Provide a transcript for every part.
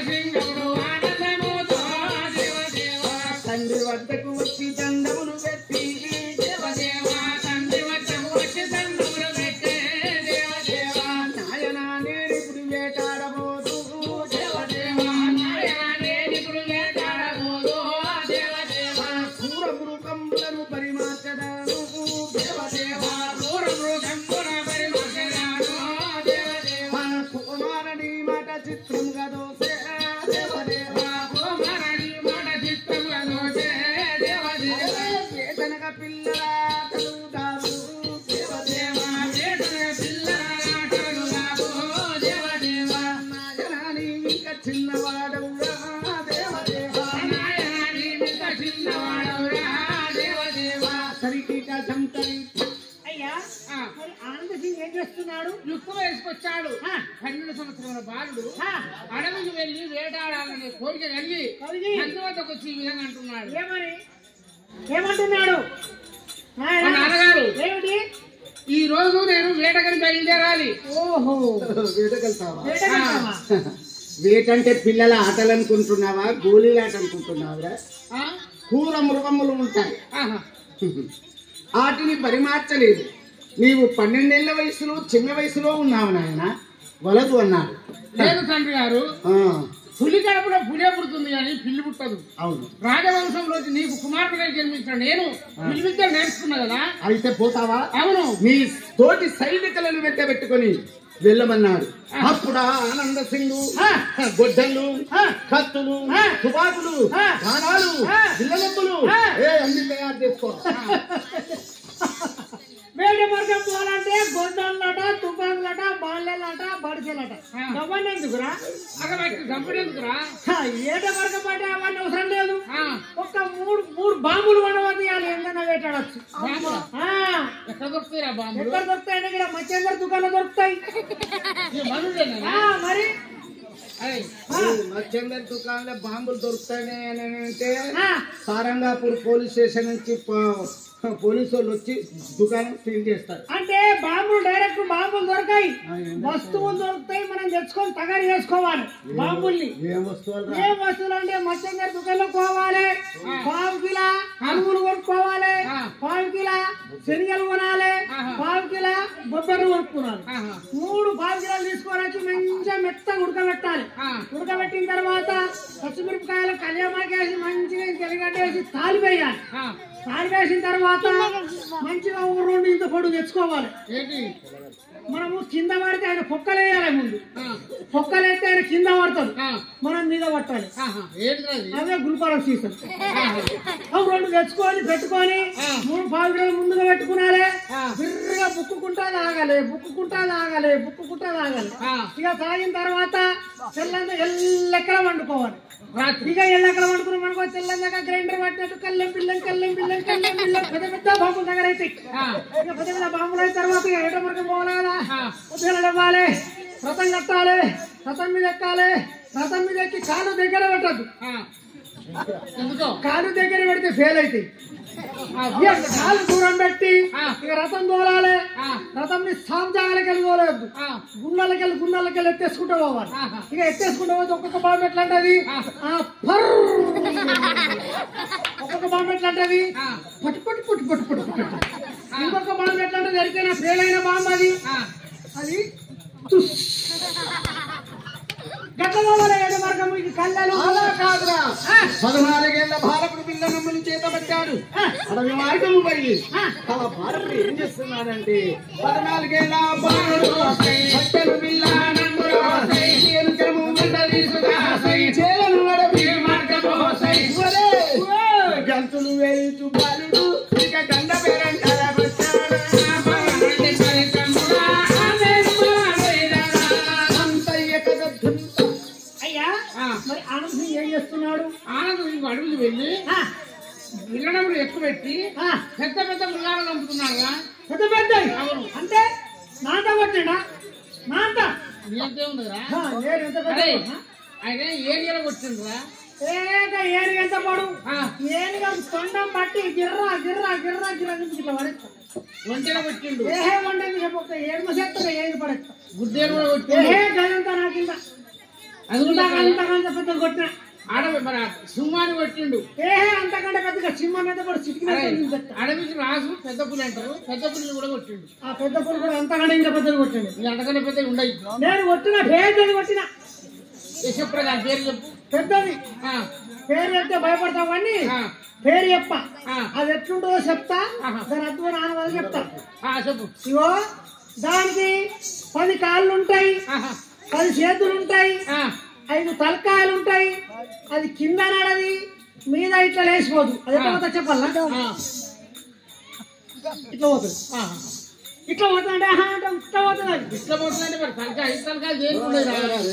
ఆనందసింగముడు ఆనందముతో దేవదేవ తండ్రి వద్దకు వచ్చి దండములు పెట్టి దేవదేవ తండ్రి వద్దకు వచ్చి తండ్రులు పెట్టే దేవదేవ నాయన నేనిప్పుడు వేటాడబోతూ దేవదేవ నాయన నేనిప్పుడు వేటాడబోదు దేవదేవ క్రూర మృగములను పరిమార్చదాను దేవదేవ క్రూర మృగంబున పరిమర్శనాడు దేవదేవ కుమారని మాట చిత్రం గదోసే దేవదేవ కుమారని మాట చిత్తములను చే దేవదేవ వేతనక పిల్లల కలుగుతారు దేవదేవ వేటన పిల్లలాటలు నాకు దేవదేవ నాయనాని ఇంకా చిన్నవాడవురా దేవదేవ నాయనాని మిత చిన్నవాడవురా దేవదేవ సరికి సంతరి అయ్యా ఆ, మరి ఆనంద సింగ్ ఏం చేస్తున్నాడు యుక్త వేసుకొచ్చాడు ఆ. పన్నెండు సంవత్సరాల బాలుడు ఆ, అడవికి వెళ్ళి వేటాడాలనే కోరిక కలిగి కలిగి నంది వద్దకు వచ్చి ఈ విధంగా అంటున్నాడు ఏమని ఏమంటున్నాడు మా నాయనా, నాన్నగారు ఏమిటి ఈ రోజు నేను వేటకని బయలుదేరాలి ఓహో వేటకెళ్తావా వేటకెళ్తావా? వేటంటే పిల్లల ఆటలు అనుకుంటున్నావా గోళీల ఆట అనుకుంటున్నావురా ఆ? క్రూర మృగములు ఉంటాయి ఆహా. వాటిని పరిమార్చలేదు నీవు పన్నెండేళ్ల వయసులో చిన్న వయసులో ఉన్నావు నాయన వలదు అన్నాడు లేదు తండ్రి గారు ఆ, పులి కడుపులో పులే పుడుతుంది కానీ పిల్లి పుట్టదు అవును రాజవంశంలో నీకు కుమార్తెగా జన్మించిన నేను పిల్లి విద్య నేర్చుకున్నా కదా అయితే పోతావా అవును నీ తోటి సైనికులను వెంటబెట్టుకొని వెళ్ళమన్నాడు అప్పుడు ఆ ఆనంద సింగు గొడ్డళ్ళు కత్తులు తుపాకులు బాణాలు పిల్లలెప్పులు ఏ అన్ని తయారు చేసుకో వేట మార్గం పోవాలంటే గొడ్డలట తుపాకులట బాళ్ళలట బడిసెలట ఆ. అవన్నీ ఎందుకురా అక్కడ చంపడేందుకురా హ, ఏట మార్గం పట్టే అవన్నీ అవసరం లేదు ఆ, ఒక్క మూడు మూడు బాంబులు వండవద్దు వాళ్ళు ఎంతైనా వేటాడచ్చు బాంబులా? ఆ, ఎక్కడ దొరుకుతాయిరా బాంబులు ఎక్కడ దొరుకుతాయి ఇక్కడ మత్స్యందర దుకాణంలో దొరుకుతాయి ఈ మనుడేనా ఆ, మరి అయ్, మత్స్యందర్ దుకాణంలో బాంబులు దొరుకుతాయి అని అంటే ఆ, సారంగాపూర్ పోలీస్ స్టేషన్ నుంచి పో- పోలీసు వాళ్ళు వచ్చి దుకాణం సీల్ చేస్తారు అంటే బాంబులు డైరెక్ట్ బాంబులు దొరకాయి ఆ, ఏం వస్తువులు దొరుకుతాయి మనం తెచ్చుకొని తగరి చేసుకోవాలి బాంబుల్ని ఏం వస్తువులు రా? ఏ వస్తువులు అంటే మత్స్యందర దుకాణంలో పోవాలి పావు కిలో అనుగులు కొనుక్కోవాలి ఆ. పావు కిలో శనగలు కొనాలి ఆహా. పావు కిలో బొబ్బర్లు కొనుక్కోవాలి ఆహా, మూడు పావు కిలోలు తీసుకొని వచ్చి మంచిగా మెత్తగా ఉడకబెట్టాలి ఆ, ఉడకబెట్టిన తర్వాత పచ్చిమిరపకాయలు కళ్యామాకేసి మంచిగా తెల్లగడ్డ వేసి తాలిపేయాలి ఆ, తాలిపేసిన తర్వాత మంచిగా ఒక రెండు ఇంత పొడుగు తెచ్చుకోవాలి ఏంటి మనము కింద పడితే ఆయన పొక్కలు వేయాలి ముందు ఆ, పొక్కలు వేస్తే ఆయన కింద పడతాడు ఆ, మనం మీద పట్టాలి ఆహా, ఏంటిరా ఇది? అదే గుల్పారం సీజన్ ఆహా, అవి రెండు తెచ్చుకొని పెట్టుకొని ఆ. మూడు పావు కిలోలు ముందుగా పెట్టుకున్నారే ఆ. బిర్రగా బుక్కుకుంటా తాగాలి బుక్కుకుంటా తాగాలి బుక్కుకుంటా తాగాలి ఆ, ఇక తాగిన తర్వాత తెల్లంతా ఎల్లెక్కల వండుకోవాలి రాత్రి ఇక ఎల్లెక్కల వండుకుని మనకు తెల్లందాక గ్రైండర్ పట్టినట్టు కల్లెం పిల్లం కల్లెం పిల్లం కల్లెం పిల్లం పెద్ద పెద్ద బాంబులు దగ్గర అయితే ఆ, ఇక పెద్ద పెద్ద బాంబులు అయిన తర్వాత ఇక ఎట వరకు పోవాలి కదా ఆ, ఉద్యోగాలు ఇవ్వాలి రథం కట్టాలి రథం మీద ఎక్కాలి రథం మీద ఎక్కి కాలు దగ్గర పెట్టద్దు ఆ. ఎందుకో కాలు దగ్గర పెడితే ఫెయిల్ అవుతాయి ఆ, ఇక కాలు దూరం పెట్టి ఆ. ఇక రథం తోలాలి ఆ, రథం ని సాంజాలకి వెళ్ళి తోలవద్దు ఆ, గుండాలకి వెళ్ళి గుండాలకి వెళ్ళి ఎత్తేసుకుంటూ పోవాలి ఆహా. ఇక ఎత్తేసుకుంటూ పోతే ఒక్కొక్క బాంబు ఎట్లా అంటది ఆ. ఆ, ఫర్ ఒక్కొక్క బాంబు ఎట్లా అంటది ఆ, పట్టు పట్టు పట్టు పట్టు పట్టు పట్టు ఇంకొక బాంబు ఎట్లా అంటది ఎరికైనా ఫెయిల్ అయిన బాంబు అది ఆ, అది తుస్. గట్ల పోవాలి ఏడు మార్గం ఇది కళ్ళలు అలా కాదురా పదనాలుగేళ్ల బాలకుడు పిల్లనమ్మని చేతబట్టాడు అడవి మార్గము పోయి ఆ బాలుడు ఏం చేస్తున్నాడంటే పద్నాలుగేళ్ల బాలుడు బట్టలు పిల్ల నంబరు వస్తాయి, ఎలుకము మంట తీసుకురాస్తాయి, చేలను అడవి మార్గము వస్తాయి. ఒరే, గంతులు వేయుచు బాలుడు ఇక గండ పేరంటారా ఆపరండి సరితముడా, ఆమెరుమాడేదరా. అంతయ్య కదద్దు అయ్యా ఆ, మరి ఆనంద్ సింగ్ ఏం చేస్తున్నాడు ఆనందం ఇంకో అడవికి వెళ్ళి ఆ, విల్లడములు ఎక్కుపెట్టి ఆ, పెద్ద పెద్ద ముల్లాలను చంపుతున్నాడుగా పెద్ద పెద్ద అవును. అంటే నాట కొట్టినా నాట నీకే ఉందిరా ఆ, ఏరు ఎంత పెద్ద అరే ఆ? ఆయన ఏరియాలో కొట్టిండ్రా ఏక ఏరు ఎంత పొడు ఆ, ఏనుగా తొండం పట్టి గిర్రా గిర్రా గిర్రా గిర్రా నుంచి ఇట్లా పడేస్తా ఒంటెలో కొట్టిండు ఏహే వండేది చెప్పొక్క ఏడు చేస్తా ఏది పడేస్తా గుడ్డేరు కూడా కొట్టిండు ఏహే గదంతా నా కింద అది కూడా అంతకంటే పెద్ద కొట్టిన ఆడవి మన సింహాన్ని కొట్టిండు ఏ అంతకంటే పెద్దగా సింహం మీద కూడా చిటికిన అరే, చెప్తా అడవికి రాజు పెద్ద పులి అంటారు పెద్ద పులిని కూడా కొట్టిండు ఆ పెద్ద పులి కూడా అంతకంటే ఇంకా పెద్దగా కొట్టిండు నీ అంతకన్నా పెద్ద ఉండయి నేను కొట్టిన పేరు కొట్టిన చెప్పరా దాని పేరు చెప్పు పెద్దది ఆ, పేరు చెప్తే భయపడతావు కానీ ఆ, పేరు చెప్ప ఆ. అది ఎట్లుంటుందో చెప్తా ఆహా. దాని అద్భుతం ఆనవాళ్ళు చెప్తా ఆ, చెప్పు ఇగో దానికి పది కాళ్ళు ఉంటాయి ఆహా, పది చేతులు ఉంటాయి ఆ, ఐదు తలకాయలు ఉంటాయి అది కింద నడది మీద ఇట్లా లేచిపోదు అది ఎట్లా పోతా చెప్పాలా ఆ, ఇట్లా పోతుంది ఆహా. ఇట్లా పోతుందంటే ఆహా అంటే ఇట్లా పోతుంది అది. ఇట్లా పోతుందంటే మరి తలకాయ ఐదు తలకాయలు దేనికుండదు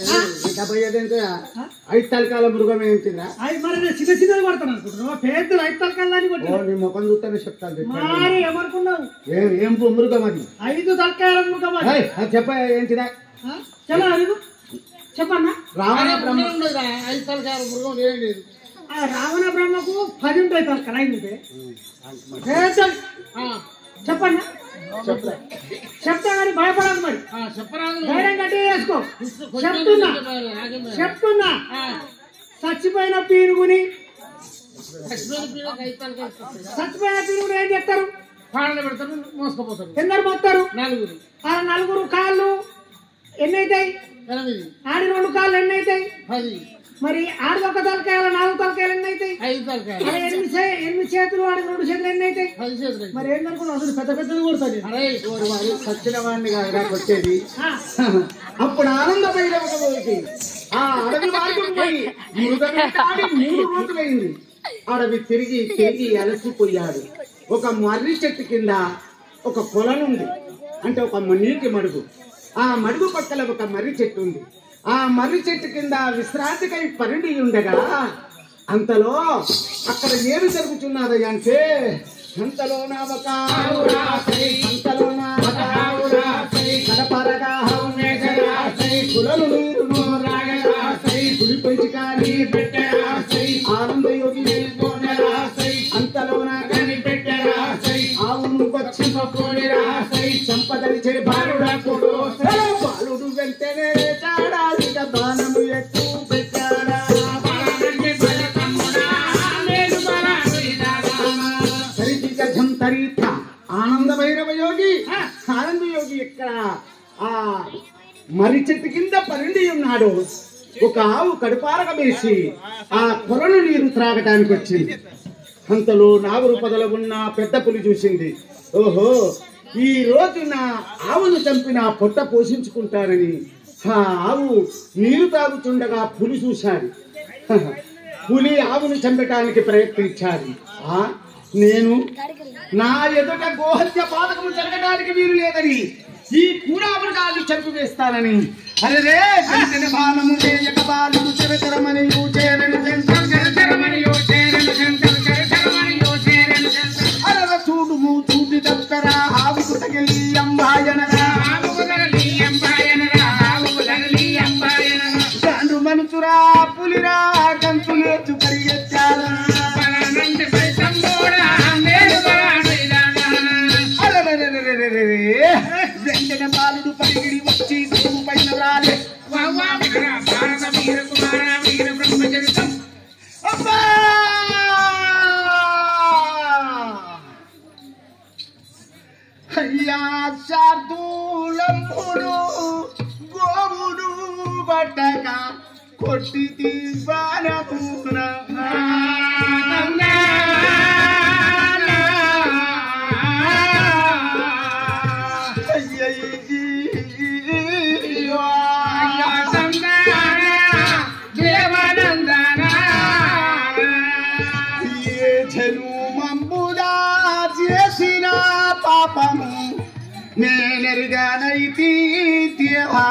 ఐదు తలకాల మృగం ఏంటిరా అది మరి నేను చిన్న చిన్నది కొడతాను అనుకుంటున్నావు పెద్దలు ఐదు తలకాయలు దాన్ని ఓ కొట్టి నీ ముఖం చూస్తేనే చెప్తాను చెప్పండి. మరి ఏమనుకున్నావు ఏం ఏం పు- మృగం అది ఐదు తలకాయల మృగం అది. ఏయ్, అది చెప్ప ఏంటిదా ఆ? చలో అడుగు చెప్పన్నా రావణ బ్రహ్మ ఉండదు ఐదు తలకాయల మృగం ఏం లేదు ఆ రావణ బ్రహ్మకు పది ఉంటాయి తలకాయలు ఐదు ఉంటాయి పెద్దలు. ఆ, చెప్పన్నా చెప్పరా చెప్తా కానీ భయపడదు మరి ఆ, చెప్పరాదు ధైర్యం గట్టి చేసుకో కొంచెం చెప్తున్నా నాకేం లేదు. చెప్తున్నా ఆ, చచ్చిపోయిన పీనుగుని చచ్చిపోయిన పిల్లకి ఐదు తలకాయలు వస్తాయి. చచ్చిపోయిన పీనుగుని ఏం చేస్తారు పాలన పెడతారు మోసుకుపోతారు ఎందరు మొత్తారు నలుగురు ఆ నలుగురు కాళ్ళు ఎన్ని అవుతాయి ఎనిమిది ఆడి రెండు కాళ్ళు ఎన్ని అవుతాయి పది మరి ఆడి ఒక తలకాయలు నాలుగు తలకాయలు ఎన్ని అవుతాయి ఐదు తలకాయలు మరి ఎనిమిది చే- ఎనిమిది చేతులు ఆడి రెండు చేతులు ఎన్ని అవుతాయి పది చేతులు మరి ఏంటనుకున్నావు అసలు పెద్ద పెద్దది కొడుతుంది అరే ఓరి వారి సచ్చిన వాడిని కాదురా కొట్టేది ఆ, అప్పుడు ఆనందమైన ఒక రోజు ఆ అడవి మార్గం పోయి మృగమే కాడి మూడు రోజులైంది అడవి తిరిగి తిరిగి అలసిపోయాడు ఒక మర్రి చెట్టు కింద ఒక కొలనుంది అంటే ఒక నీటి మడుగు ఆ మడుగు పక్కల ఒక మర్రి చెట్టు ఉంది ఆ మర్రి చెట్టు కింద విశ్రాంతికై పరిడి ఉండగా అంతలో అక్కడ ఏమి జరుగుతున్నది అంటే అంతలో నా ఒక అంతలో నా ఒక కడపరగా కులలు నీరును పులి పెంచి కానీ ఆనంద యోగి అంతలో నా కానీ ఆవును వచ్చి సంపదని చెడి బాలుడా బాలుడు వెంటనే చాడాలిక బాణము ఎక్కువ పెట్టాడా సరితిక ఝంతరీత ఆనంద భైరవ యోగి ఆనంద యోగి ఇక్కడ ఆ మర్రి చెట్టు కింద పరిండి ఉన్నాడు ఒక ఆవు కడుపారక వేసి ఆ కొలను నీరు త్రాగటానికి వచ్చింది అంతలో నాగురు పొదల ఉన్న పెద్ద పులి చూసింది ఓహో ఈ రోజు నా ఆవును చంపిన పొట్ట పోషించుకుంటానని ఆ ఆవు నీరు తాగుతుండగా పులి చూశాడు పులి ఆవును చంపటానికి ప్రయత్నించాడు ఆ నేను నా ఎదుట గోహత్య పాతకము జరగడానికి వీలు లేదని ఈ కూడామృగాలు చంపివేస్తానని అరే రే చంచన బాణము వేయక బాలుడు చెరచరమని చేరను చెంచరు చెరచరమని అరవ చూడుము చూడి దక్కరా ఆవుకు తగిలి అంబాయనరా గాండు మనుచురా పులిరా గంతు నేర్చు పరిగెత్తారా అరెరెరెరెరెరెరె. వెంటనే బాలుడు పరిగిడి వచ్చి గురువు పైన రాలే అబ్బా! అయ్యా శార్దూలంబుడు గోవుడు బట్టక కొట్టి తీర్పానపూన ఏ జనుమంబుదా చేసిన పాపము నేనెరుగానైతి దేవా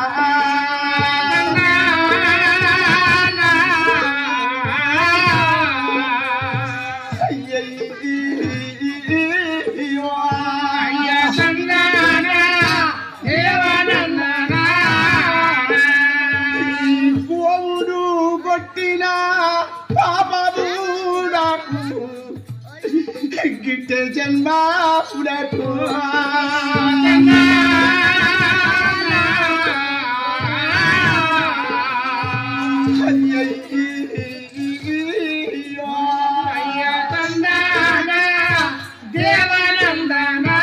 గోవుడు కొట్టిన పాపము నాకు గిట్ట జన్మాపునకు అయ్యా తందానా దేవానందనా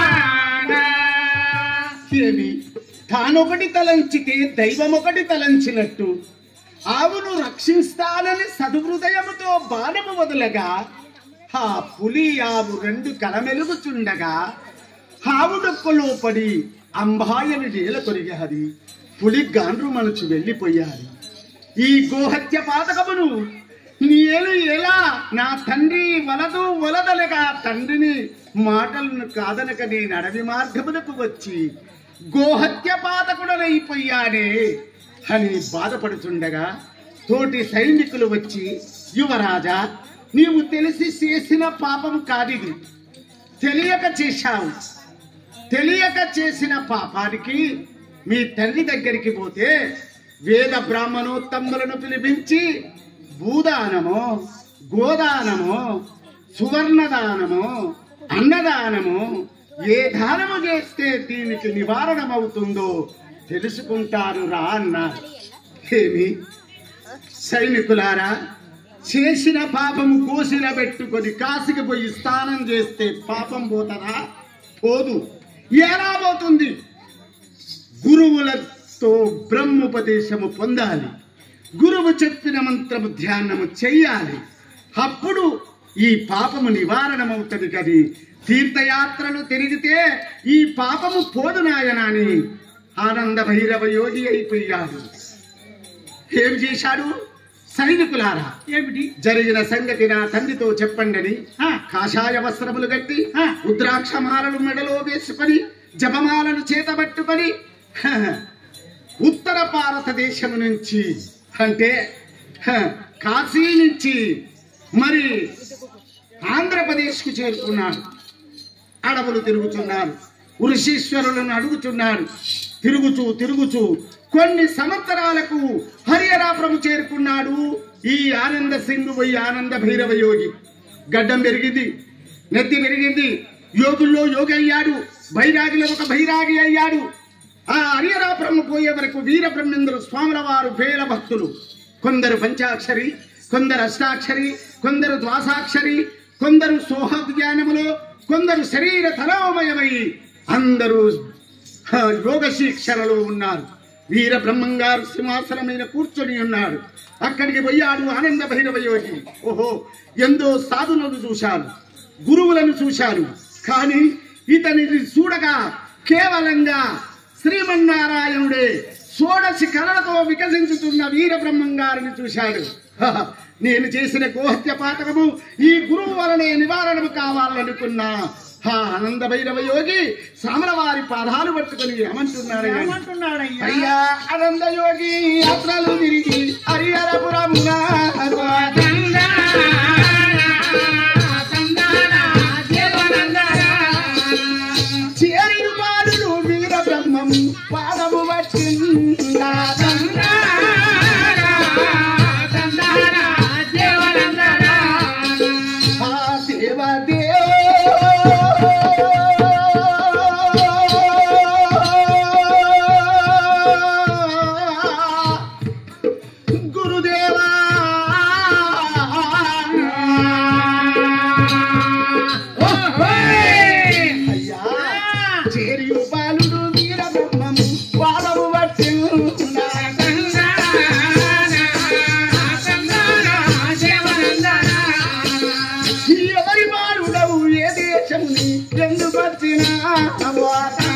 ఏమి తానొకటి తలంచితే దైవం ఒకటి తలంచినట్టు ఆవును రక్షిస్తానని సదుహృదయముతో బాణము వదలగా ఆ పులి ఆవు రెండు కలమెలుగుచుండగా ఆవు డొక్కలో పడి అంబాయని నేల కొరిగాది పులి గాండ్రు మనసు వెళ్ళిపోయాది ఈ గోహత్య పాతకమును నేను ఎలా నా తండ్రి వలదు వలదనగా తండ్రిని మాటలను కాదనక నేను అడవి మార్గములకు వచ్చి గోహత్య పాతకుడనైపోయానే అని బాధపడుతుండగా తోటి సైనికులు వచ్చి యువరాజా నీవు తెలిసి చేసిన పాపం కాదిది తెలియక చేశావు తెలియక చేసిన పాపానికి మీ తల్లి దగ్గరికి పోతే వేద బ్రాహ్మణోత్తములను పిలిపించి భూదానము గోదానము సువర్ణదానము అన్నదానము ఏ దానము చేస్తే దీనికి నివారణమవుతుందో తెలుసుకుంటారు రా అన్నారు ఏమి సైనికులారా చేసిన పాపము కోసిన పెట్టుకొని కాసికి పోయి స్నానం చేస్తే పాపం పోతదా పోదు ఎలా పోతుంది గురువులతో బ్రహ్మోపదేశము పొందాలి గురువు చెప్పిన మంత్రము ధ్యానము చెయ్యాలి అప్పుడు ఈ పాపము నివారణమవుతుంది కది తీర్థయాత్రలు తిరిగితే ఈ పాపము పోదు నాయనాని ఆనంద భైరవ యోగి అయిపోయాడు ఏం చేశాడు సైనికులారా ఏమిటి జరిగిన సంగతి నా తండ్రితో చెప్పండి అని ఆ. కాషాయ వస్త్రములు కట్టి ఆ. రుద్రాక్షమాలను మెడలో వేసుకొని జపమాలను చేతబట్టుకొని హ, ఉత్తర భారతదేశం నుంచి అంటే హ, కాశీ నుంచి మరి ఆంధ్రప్రదేశ్కు చేరుకున్నాడు అడవులు తిరుగుతున్నారు ఋషీశ్వరులను అడుగుతున్నారు తిరుగుచూ తిరుగుచూ కొన్ని సంవత్సరాలకు హరిహరాపురం చేరుకున్నాడు ఈ ఆనంద సింగు పోయి ఆనంద భైరవ యోగి గడ్డం పెరిగింది నెత్తి పెరిగింది యోగుల్లో యోగి అయ్యాడు బైరాగిలో ఒక బైరాగి అయ్యాడు ఆ హరిహరాపురం పోయే వరకు వీర బ్రహ్మేంద్ర స్వాముల వారు వేల భక్తులు కొందరు పంచాక్షరి కొందరు అష్టాక్షరి కొందరు ద్వాసాక్షరి కొందరు సోహ జ్ఞానములో కొందరు శరీర తలోమయమై అందరూ హ, యోగ శిక్షణలో ఉన్నారు వీర బ్రహ్మంగారు సింహాసనం మీద కూర్చొని ఉన్నాడు అక్కడికి పోయాడు ఆనంద భైరవ యోగి ఓహో ఎందో సాధులను చూశాను గురువులను చూశాను కానీ ఇతనిని చూడగా కేవలంగా శ్రీమన్నారాయణుడే షోడశి కళలతో వికసించుతున్న వీర బ్రహ్మంగారిని చూశాడు హహ, నేను చేసిన గోహత్య పాతకము ఈ గురువు వలనే నివారణము కావాలనుకున్నా హా ఆనంద భైరవ యోగి సామరవారి పాదాలు పట్టుకొని ఏమంటున్నాడు ఆయన? ఏమంటున్నాడయ్యా అయ్యా ఆనంద యోగి యాత్రలు తిరిగి హరిహరపురం చేరి బాలుడు వీర బ్రహ్మం పాదము పట్టిందా ఆ దేవదేవ గురుదేవా అయ్యా చేరియు బాలుడు వీర బ్రహ్మము పాదము పట్టిందా ఎవరి బాలుడవు ఏ దేశముని ఎందుకు వచ్చినావు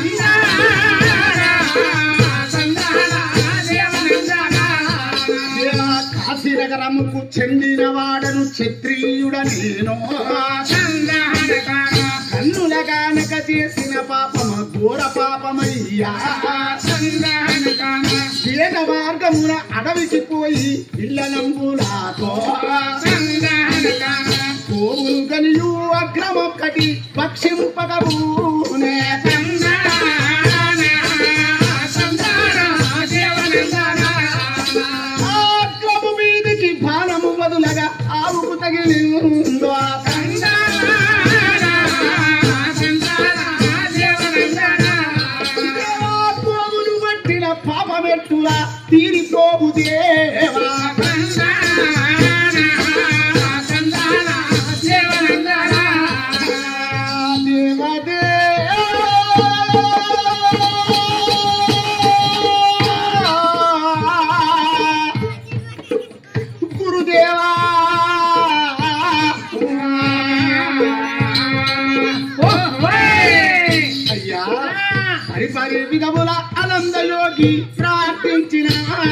కాశీనగరముకు చెందిన వాడను క్షత్రియుడ నేను కన్నుల గానక చేసిన పాపమ ఘోర పాపమయ్యా వేద మార్గమున అడవికి పోయి ఇళ్ళ నంబులాతో గోవులు గనియు అగ్రమొక్కటి పక్షింపగబూనే అగ్రము మీదికి బాణము వదులగా ఆవుకు తగిలిందో దేవా గోవులు పట్టిన పాపమెట్టులా తీరిపోవు దేవా పరి విధముల ఆనంద యోగి ప్రార్థించిన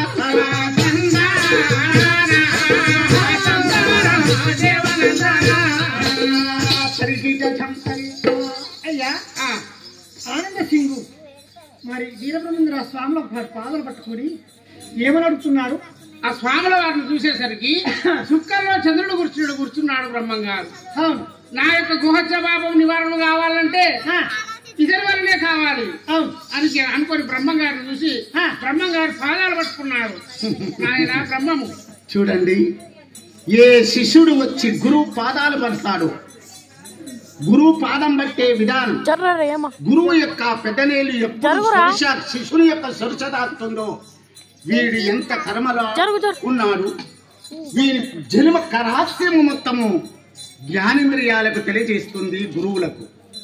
అయ్యా ఆ, ఆనంద సింగు మరి వీరబ్రహ్మేంద్ర స్వాముల పాదలు పట్టుకొని ఏమని అడుగుతున్నారు ఆ స్వాముల వారిని చూసేసరికి సుక్కల్లో చంద్రుడు కూర్చున్నాడు కూర్చున్నాడు బ్రహ్మంగారు అవును నా యొక్క గుహ జవాబం నివారణ కావాలంటే ఆ, ఇతని వల్లనే కావాలి అవును అని చె- అనుకొని బ్రహ్మంగారిని చూసి ఆ. బ్రహ్మంగారు పాదాలు పట్టుకున్నాడు ఆయన బ్రహ్మము చూడండి ఏ శిష్యుడు వచ్చి గురువు పాదాలు పడతాడు గురువు పాదం పట్టే విధానం జర్రేమా గురువు యొక్క పెద్దనేలు ఎప్పుడు జరుగురా. స్పర్శ శిష్యుని యొక్క స్పర్శ తాకుతుందో వీడు ఎంత కర్మలో జరుగు, జరుగు. ఉన్నాడు వీరి జన్మ రహస్యము మొత్తము జ్ఞానేంద్రియాలకు తెలియజేస్తుంది గురువులకు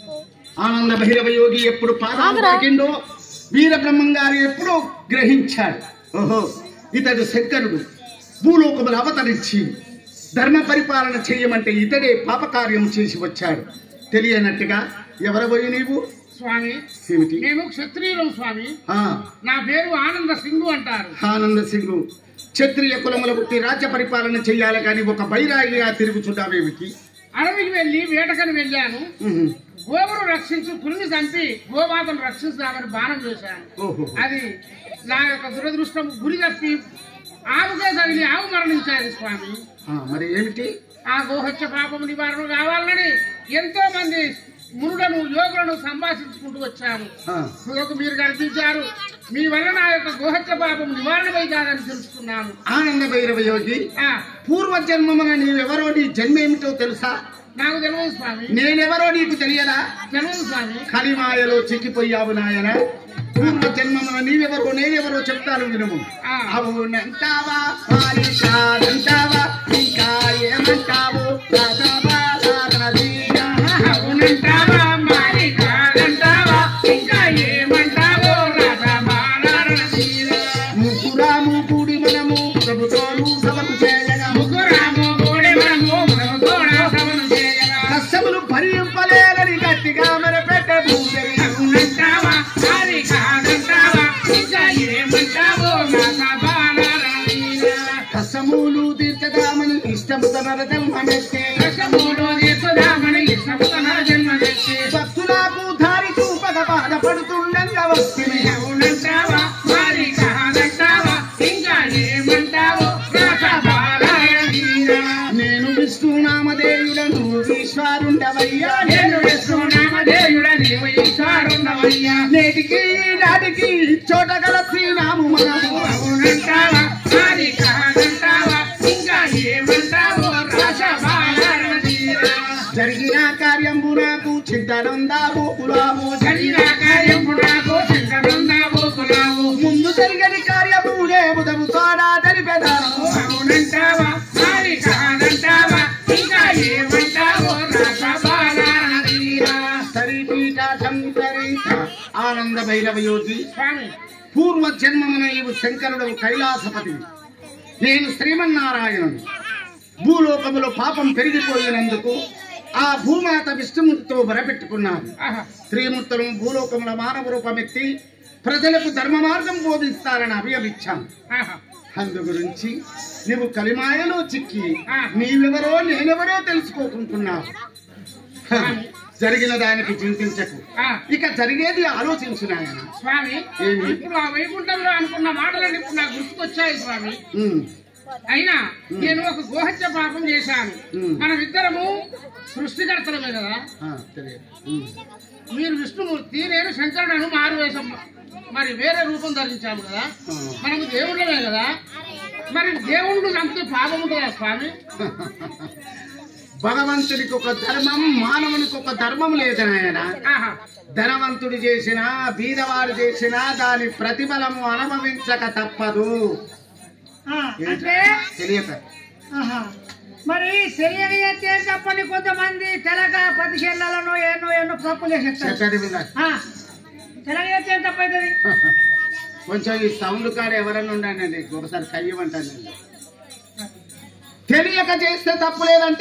ఆనంద భైరవ యోగి ఎప్పుడు పాదం ఆగరా. తాకిండో వీర బ్రహ్మం గారు ఎప్పుడో గ్రహించాడు ఓహో ఇతడు శంకరుడు భూలోకములు అవతరించి ధర్మ పరిపాలన చేయమంటే ఇతడే పాపకార్యం చేసి వచ్చాడు తెలియనట్టుగా ఎవరు పోయి నీవు స్వామి ఏమిటి మేము క్షత్రియులం స్వామి ఆ, నా పేరు ఆనంద సింగు అంటారు ఆనంద సింగు క్షత్రియ కులముల పుట్టి రాజ్య పరిపాలన చెయ్యాలి కానీ ఒక బైరాగిగా తిరుగుచుంటావేమిటి అడవికి వెళ్ళి వేటకని వెళ్ళాను ఉహు. గోవును రక్షించు పులిని చంపి గోమాతను రక్షిస్తామని బాణం వేశాను ఓహో అది నా యొక్క దురదృష్టం గురి తప్పి ఆవుకే తగిలి ఆవు మరణించారు స్వామి ఆ, మరి ఏమిటి ఆ గోహత్య పాపం నివారణ కావాలని ఎంతో మంది మునులను యోగులను సంభాషించుకుంటూ వచ్చాము ఆ, ఒక మీరు కనిపించారు మీ వల్ల నా యొక్క గోహత్య పాపం నివారణమై కాదని తెలుసుకున్నాను ఆనంద భైరవ యోగి ఆ, పూర్వ జన్మమున నీవెవరో నీ జన్మేమిటో తెలుసా నాకు తెలియదు స్వామి నేనెవరో నీకు తెలియదా తెలియదు స్వామి కలిమాయలో చిక్కిపోయావు నాయన పూర్వ జన్మమున నీవెవరో నేనెవరో చెప్తాను వినుము ఆ. అవునంటావా మరి కాదంటావా ఇంకా ఏమంటావు రాఘవా, రాఘవీరా. అవునంటావా మరి కాదంటావా ఇంకా ఏమంటావో రాజమానీరా ముగ్గురాము కూడి మనము ప్రభుత్వాలు సభకు చేయగా ముగ్గురాము గోడె మనము మనము కూడా సభను చేయగా కష్టములు భరింపలేరని గట్టిగా మెరపెట్ట భూదేవి అవునంటావా మరి కాదంటావా ఇంకా ఏమంటావో రాజమానీరా కష్టములు తీర్చదామని ఇష్టము తన జన్మమెత్తే దశమూలో తీసుదామని ఇష్టముతన జన్మ తెచ్చి భక్తులకు దారి చూపక బాధపడుతుండగా వస్తుంది అవునంటావా మరి కాదంటావా ఇంకా ఏమంటావో రాజమానీరా నేను విష్ణు నామదేయులను ఈశ్వరుండవయ్యా నేను విశ్వనామధేయుడ నీవు ఈశ్వరుండవయ్యా నేటికి నాటికి చోట గల శ్రీనాము మనము అవునంటావా మరి కాదంటావా ఇంకా ఏమంటావో రాజమానీరా జరిగిన కార్యంబు నాకు చింతనందాము కులాము జరిగిన కార్యం నాకు చింతనుందావు కులావు ముందు జరిగని కార్యము లేముదము తోడా జరిపెదాము అవునంటావా మరి కాదంటావా ఇంకా ఏమంటావో రాజమానీరా సరిపీట సంసరిత ఆనంద భైరవ యోగి స్వామి పూర్వ జన్మమున నీవు శంకరుడు కైలాసపతి నేను శ్రీమన్నారాయణుడు భూలోకములో పాపం పెరిగిపోయినందుకు ఆ భూమాత విష్ణుమూర్తితో బరపెట్టుకున్నాను ఆహా శ్రీమూర్తులు భూలోకముల మానవ రూపమెత్తి ప్రజలకు ధర్మ మార్గం బోధిస్తారని అభియమిచ్చాను ఆహా అందు గురించి నువ్వు కలిమాయలో చిక్కి ఆ. నీవెవరో నేనెవరో తెలుసుకోకుంటున్నావు హ, జరిగిన దానికి చింతించకు ఆ, ఇక జరిగేది ఆలోచించు నాయన స్వామి ఏమి? ఇప్పుడు ఆ వైకుంఠంలో అనుకున్న మాటలన్నీ ఇప్పుడు నాకు గుర్తుకొచ్చాయి స్వామి ఉమ్, అయినా నేను ఒక గోహత్య పాపం చేశాను ఉమ్. మనమిద్దరము సృష్టికర్తలమే కదా ఆ, తెలియదు ఉమ్, మీరు విష్ణుమూర్తి నేను శంకరుడను మారు వేషం మరి వేరే రూపం ధరించాము కదా ఆ. మనము దేవుళ్ళమే కదా మరి దేవుళ్ళు చంపితే పాపం ఉంటుందా స్వామి భగవంతుడికి ఒక ధర్మం మానవునికి ఒక ధర్మం లేదు నాయన ఆహా ధనవంతుడు చేసినా బీదవాడు చేసినా దాని ప్రతిఫలము అనుభవించక తప్పదు ఆ, అంటే తెలియక ఆహా. మరి తెలియని ఎత్తే తప్పని కొంతమంది తెలక పదిహేనులను ఎన్నో ఎన్నో తప్పులు చేసేస్తారు చెప్పేది విన్నా ఆ, తెలగ ఎత్తే తప్పవుతుంది కొంచెం ఈ సౌండ్ కాడ ఎవరన్నా ఉండండి ఒకసారి కయ్యమంటానండి తెలియక చేస్తే తప్పు లేదంటే